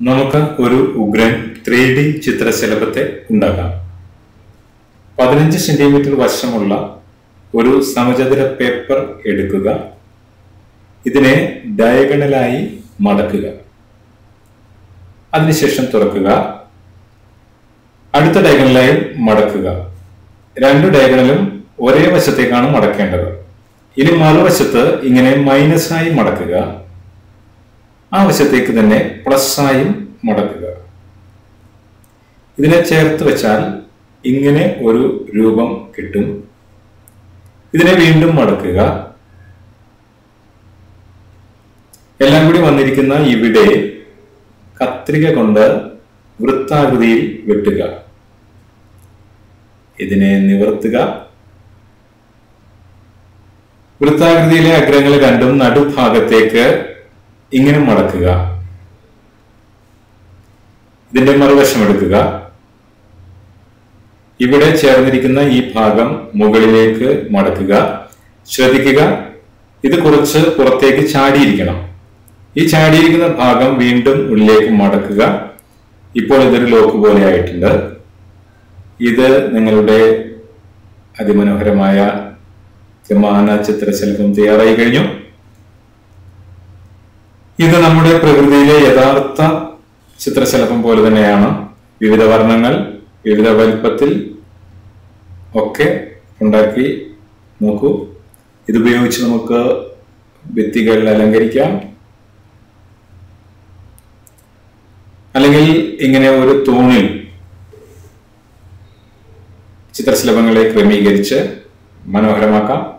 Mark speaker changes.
Speaker 1: നമുക്ക് ഒരു ഉഗ്രൻ ത്രീ ഡി ചിത്രശലഭത്തെ ഉണ്ടാക്കാം പതിനഞ്ച് സെന്റിമീറ്റർ വശമുള്ള ഒരു സമചതുര പേപ്പർ എടുക്കുക ഇതിനെ ഡയഗണലായി മടക്കുക അതിനുശേഷം തുറക്കുക അടുത്ത ഡയഗണലായി മടക്കുക രണ്ട് ഡയഗണലും ഒരേ വശത്തേക്കാണ് മടക്കേണ്ടത് ഇനി മറുവശത്ത് ഇങ്ങനെ മൈനസ് ആയി മടക്കുക ആ വശത്തേക്ക് തന്നെ പ്ലസ് ആയും മടക്കുക ഇതിനെ ചേർത്ത് വെച്ചാൽ ഇങ്ങനെ ഒരു രൂപം കിട്ടും ഇതിനെ വീണ്ടും മടക്കുക എല്ലാം കൂടി വന്നിരിക്കുന്ന ഇവിടെ കത്രിക കൊണ്ട് വൃത്താകൃതിയിൽ വെട്ടുക ഇതിനെ നിവർത്തുക വൃത്താകൃതിയിലെ അഗ്രങ്ങൾ രണ്ടും നടുഭാഗത്തേക്ക് ഇങ്ങനെ മടക്കുക ഇതിന്റെ മറുവശം എടുക്കുക ഇവിടെ ചേർന്നിരിക്കുന്ന ഈ ഭാഗം മുകളിലേക്ക് മടക്കുക ശ്രദ്ധിക്കുക ഇത് കുറച്ച് പുറത്തേക്ക് ചാടിയിരിക്കണം ഈ ചാടിയിരിക്കുന്ന ഭാഗം വീണ്ടും ഉള്ളിലേക്ക് മടക്കുക ഇപ്പോൾ ഇതൊരു ലോക്ക് പോലെ ആയിട്ടുണ്ട് ഇത് നിങ്ങളുടെ അതിമനോഹരമായ ത്രിമാന ചിത്രശലഭം തയ്യാറായി കഴിഞ്ഞു ഇത് നമ്മുടെ പ്രകൃതിയിലെ യഥാർത്ഥ ചിത്രശലഭം പോലെ തന്നെയാണ് വിവിധ വർണ്ണങ്ങൾ വിവിധ വലുപ്പത്തിൽ ഒക്കെ ഉണ്ടാക്കി നോക്കൂ ഇതുപയോഗിച്ച് നമുക്ക് ഭിത്തികൾ അലങ്കരിക്കാം അല്ലെങ്കിൽ ഇങ്ങനെ ഒരു തൂണിൽ ചിത്രശലഭങ്ങളെ ക്രമീകരിച്ച് മനോഹരമാക്കാം